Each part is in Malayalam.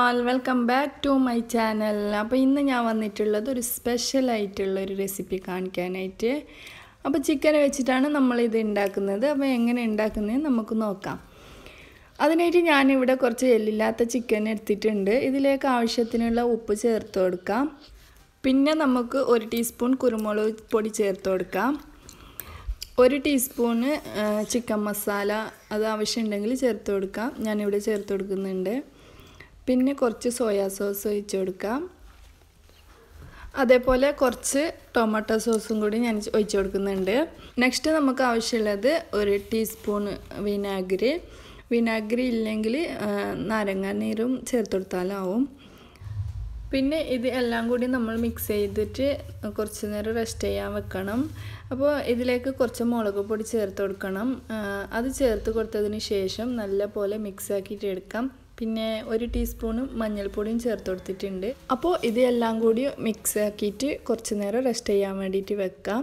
all welcome back to my channel അപ്പോൾ ഇന്ന് ഞാൻ വന്നിട്ടുള്ളത് ഒരു സ്പെഷ്യൽ ആയിട്ടുള്ള ഒരു റെസിപ്പി കാണിക്കാനായിട്ട് അപ്പോൾ ചിക്കൻ വെച്ചിട്ടാണ് നമ്മളിത് ഉണ്ടാക്കുന്നത് അപ്പോൾ എങ്ങനെ ഉണ്ടാക്കുന്നത് നമുക്ക് നോക്കാം അതിനായിട്ട് ഞാനിവിടെ കുറച്ച് എല്ലില്ലാത്ത ചിക്കൻ എടുത്തിട്ടുണ്ട് ഇതിലേക്ക് ആവശ്യത്തിനുള്ള ഉപ്പ് ചേർത്ത് കൊടുക്കാം പിന്നെ നമുക്ക് ഒരു ടീസ്പൂൺ കുരുമുളക് പൊടി ചേർത്ത് കൊടുക്കാം ഒരു ടീസ്പൂണ് ചിക്കൻ മസാല അത് ആവശ്യമുണ്ടെങ്കിൽ ചേർത്ത് കൊടുക്കാം ഞാനിവിടെ ചേർത്ത് കൊടുക്കുന്നുണ്ട് പിന്നെ കുറച്ച് സോയാ സോസ് ഒഴിച്ച് കൊടുക്കാം അതേപോലെ കുറച്ച് ടൊമാറ്റോ സോസും കൂടി ഞാൻ ഒഴിച്ച് കൊടുക്കുന്നുണ്ട് നെക്സ്റ്റ് നമുക്ക് ആവശ്യമുള്ളത് ഒരു ടീസ്പൂൺ വിനാഗിരി വിനാഗിരി ഇല്ലെങ്കിൽ നാരങ്ങ നീരും ചേർത്ത് കൊടുത്താലാവും പിന്നെ ഇത് എല്ലാം കൂടി നമ്മൾ മിക്സ് ചെയ്തിട്ട് കുറച്ച് നേരം റെസ്റ്റ് ചെയ്യാൻ വെക്കണം അപ്പോൾ ഇതിലേക്ക് കുറച്ച് മുളക് പൊടി ചേർത്ത് കൊടുക്കണം അത് ചേർത്ത് കൊടുത്തതിന് ശേഷം നല്ല പോലെ മിക്സ് ആക്കിയിട്ട് എടുക്കാം പിന്നെ ഒരു ടീസ്പൂണ് മഞ്ഞൾപ്പൊടിയും ചേർത്ത് കൊടുത്തിട്ടുണ്ട് അപ്പോൾ ഇത് എല്ലാം കൂടി മിക്സ് ആക്കിയിട്ട് കുറച്ച് നേരം റെസ്റ്റ് ചെയ്യാൻ വേണ്ടിയിട്ട് വെക്കാം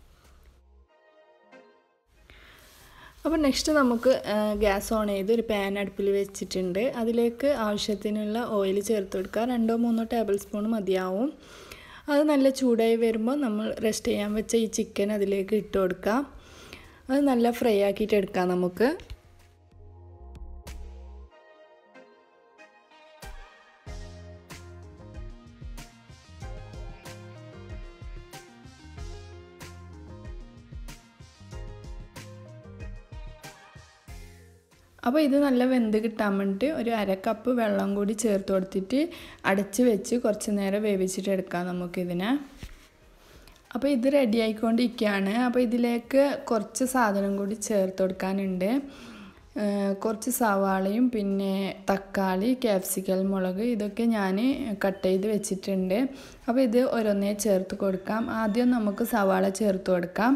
അപ്പോൾ നെക്സ്റ്റ് നമുക്ക് ഗ്യാസ് ഓൺ ചെയ്ത് ഒരു പാൻ അടുപ്പിൽ വെച്ചിട്ടുണ്ട് അതിലേക്ക് ആവശ്യത്തിനുള്ള ഓയിൽ ചേർത്ത് കൊടുക്കുക രണ്ടോ മൂന്നോ ടേബിൾ സ്പൂൺ മതിയാവും അത് നല്ല ചൂടായി വരുമ്പോൾ നമ്മൾ റെസ്റ്റ് ചെയ്യാൻ വെച്ച ഈ ചിക്കൻ അതിലേക്ക് ഇട്ട് കൊടുക്കാം അത് നല്ല ഫ്രൈ ആക്കിയിട്ട് എടുക്കാം നമുക്ക് അപ്പോൾ ഇത് നല്ല വെന്ത് കിട്ടാൻ വേണ്ടിയിട്ട് ഒരു അര കപ്പ് വെള്ളം കൂടി ചേർത്ത് കൊടുത്തിട്ട് അടച്ച് വെച്ച് കുറച്ച് നേരം വേവിച്ചിട്ട് എടുക്കാം നമുക്കിതിനെ അപ്പോൾ ഇത് റെഡി ആയിക്കൊണ്ടിരിക്കുകയാണ് അപ്പോൾ ഇതിലേക്ക് കുറച്ച് സാധനം കൂടി ചേർത്ത് കൊടുക്കാനുണ്ട് കുറച്ച് സവാളയും പിന്നെ തക്കാളി ക്യാപ്സിക്കൽ മുളക് ഇതൊക്കെ ഞാൻ കട്ട് ചെയ്ത് വെച്ചിട്ടുണ്ട് അപ്പോൾ ഇത് ഓരോന്നേ ചേർത്ത് കൊടുക്കാം ആദ്യം നമുക്ക് സവാള ചേർത്ത് കൊടുക്കാം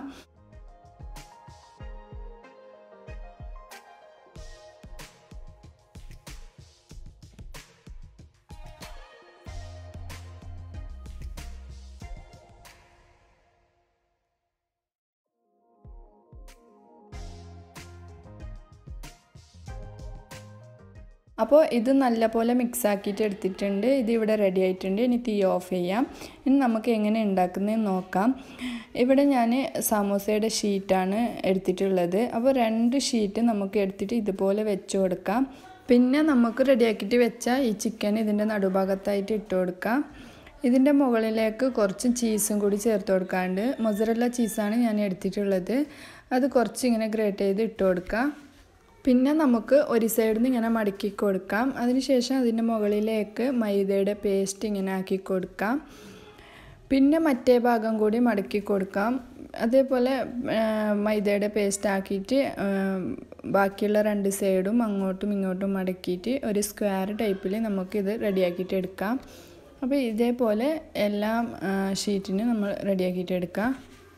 അപ്പോൾ ഇത് നല്ലപോലെ മിക്സ് ആക്കിയിട്ട് എടുത്തിട്ടുണ്ട് ഇത് ഇവിടെ റെഡി ആയിട്ടുണ്ട് ഇനി തീ ഓഫ് ചെയ്യാം ഇനി നമുക്ക് എങ്ങനെ ഉണ്ടാക്കുന്നതെന്ന് നോക്കാം ഇവിടെ ഞാൻ സമോസയുടെ ഷീറ്റാണ് എടുത്തിട്ടുള്ളത് അപ്പോൾ രണ്ട് ഷീറ്റ് നമുക്ക് എടുത്തിട്ട് ഇതുപോലെ വെച്ച് കൊടുക്കാം പിന്നെ നമുക്ക് റെഡിയാക്കിയിട്ട് വെച്ച ഈ ചിക്കൻ ഇതിൻ്റെ നടുഭാഗത്തായിട്ട് ഇട്ട് കൊടുക്കാം ഇതിൻ്റെ മുകളിലേക്ക് കുറച്ച് ചീസും കൂടി ചേർത്ത് കൊടുക്കാണ്ട് മൊസറല്ല ചീസാണ് ഞാൻ എടുത്തിട്ടുള്ളത് അത് കുറച്ച് ഇങ്ങനെ ഗ്രേറ്റ് ചെയ്ത് ഇട്ട് കൊടുക്കാം പിന്നെ നമുക്ക് ഒരു സൈഡിൽ നിന്ന് ഇങ്ങനെ മടക്കി കൊടുക്കാം അതിനുശേഷം അതിൻ്റെ മുകളിലേക്ക് മൈദയുടെ പേസ്റ്റ് ഇങ്ങനെ ആക്കി കൊടുക്കാം പിന്നെ മറ്റേ ഭാഗം കൂടി മടക്കി കൊടുക്കാം അതേപോലെ മൈദയുടെ പേസ്റ്റ് ആക്കിയിട്ട് ബാക്കിയുള്ള രണ്ട് സൈഡും അങ്ങോട്ടും ഇങ്ങോട്ടും മടക്കിയിട്ട് ഒരു സ്ക്വയർ ടൈപ്പിൽ നമുക്കിത് റെഡിയാക്കിയിട്ട് എടുക്കാം അപ്പോൾ ഇതേപോലെ എല്ലാം ഷീറ്റിന് നമ്മൾ റെഡിയാക്കിയിട്ട് എടുക്കാം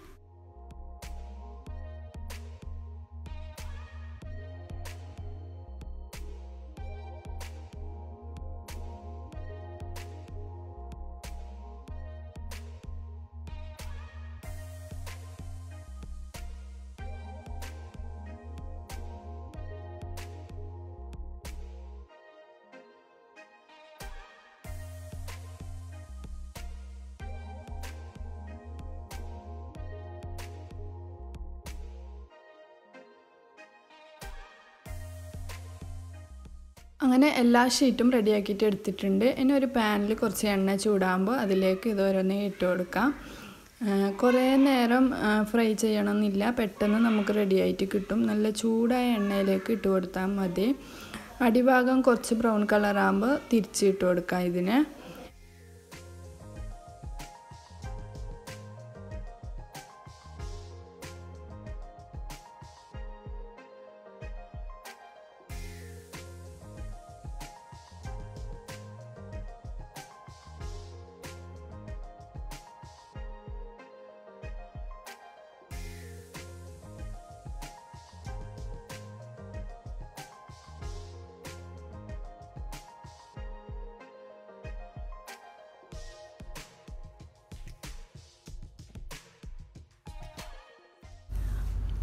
അങ്ങനെ എല്ലാ ഷീറ്റും റെഡിയാക്കിയിട്ട് എടുത്തിട്ടുണ്ട് ഇനി ഒരു പാനിൽ കുറച്ച് എണ്ണ ചൂടാകുമ്പോൾ അതിലേക്ക് ഇത് ഓരോന്നേ ഇട്ട് കൊടുക്കാം കുറേ നേരം ഫ്രൈ ചെയ്യണമെന്നില്ല പെട്ടെന്ന് നമുക്ക് റെഡിയായിട്ട് കിട്ടും നല്ല ചൂടായ എണ്ണയിലേക്ക് ഇട്ട് കൊടുത്താൽ മതി അടിഭാഗം കുറച്ച് ബ്രൗൺ കളറാകുമ്പോൾ തിരിച്ച് ഇട്ട് കൊടുക്കാം ഇതിന്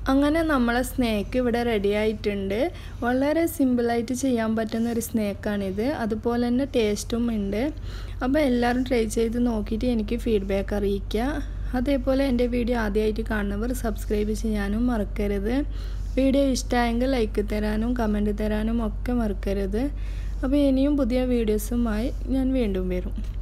അങ്ങനെ നമ്മളെ സ്നേക്ക് ഇവിടെ റെഡി ആയിട്ടുണ്ട് വളരെ സിമ്പിളായിട്ട് ചെയ്യാൻ പറ്റുന്ന ഒരു സ്നേക്കാണിത് അതുപോലെ തന്നെ ടേസ്റ്റും ഉണ്ട് അപ്പോൾ എല്ലാവരും ട്രൈ ചെയ്ത് നോക്കിയിട്ട് എനിക്ക് ഫീഡ്ബാക്ക് അറിയിക്കുക അതേപോലെ എൻ്റെ വീഡിയോ ആദ്യമായിട്ട് കാണുന്നവർ സബ്സ്ക്രൈബ് ചെയ്യാനും മറക്കരുത് വീഡിയോ ഇഷ്ടമായെങ്കിൽ ലൈക്ക് തരാനും കമൻറ്റ് തരാനും ഒക്കെ മറക്കരുത് അപ്പോൾ ഇനിയും പുതിയ വീഡിയോസുമായി ഞാൻ വീണ്ടും വരും